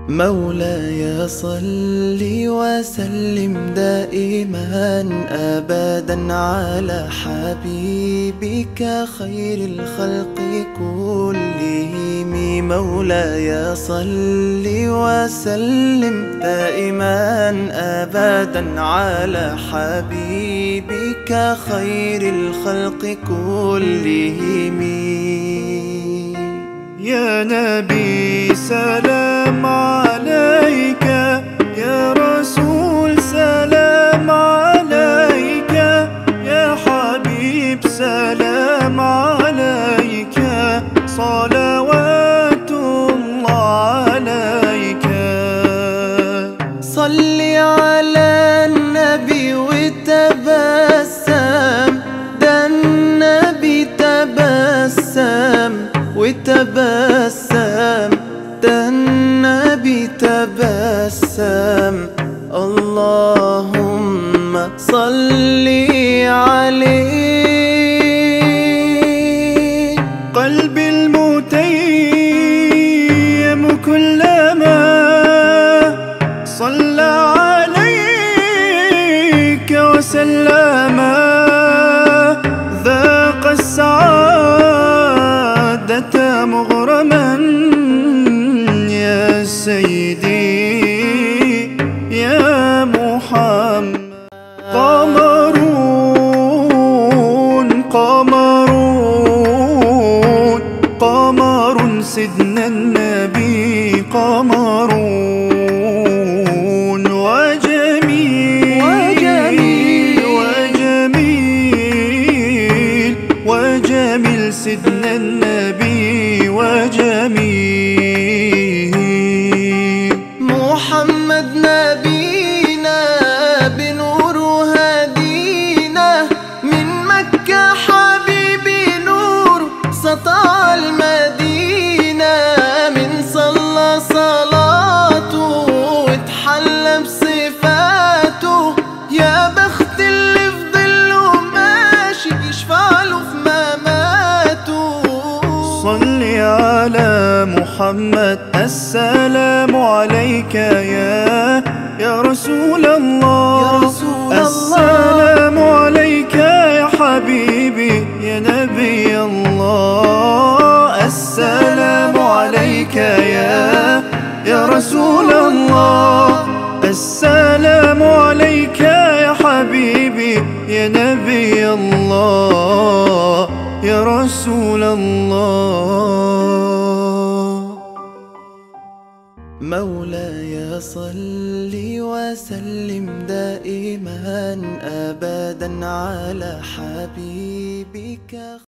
مولاي صل وسلم دائما ابدا على حبيبك خير الخلق كلهم مولاي صل وسلم دائما ابدا على حبيبك خير الخلق كلهم يا نبي سلام عليك يا رسول سلام عليك يا حبيب سلام عليك صلوات الله عليك صل على النبي وتبسم ده النبي تبسم وتبسم ده النبي تبسم اللهم صل عليه قلبي المتيم كلما صلى عليك وسلم ذاق السعادة مغرما يا سيدي يا محمد قمرون قمرون قمر سيدنا النبي قمرون وجميل وجميل وجميل وجميل سيدنا النبي وجميل محمد نبينا بنور هدينا من مكة حبيبي نور سطع المدينة من صلى صلاته واتحلى بصفاته يا بخت اللي في ظله ماشي يشفع له في مماته صل على محمد السلام عليك يا يا رسول الله يا رسول الله. السلام عليك يا حبيبي يا نبي الله السلام عليك يا يا رسول الله السلام عليك يا حبيبي يا نبي الله يا رسول الله مولاي صل وسلم دائما ابدا على حبيبك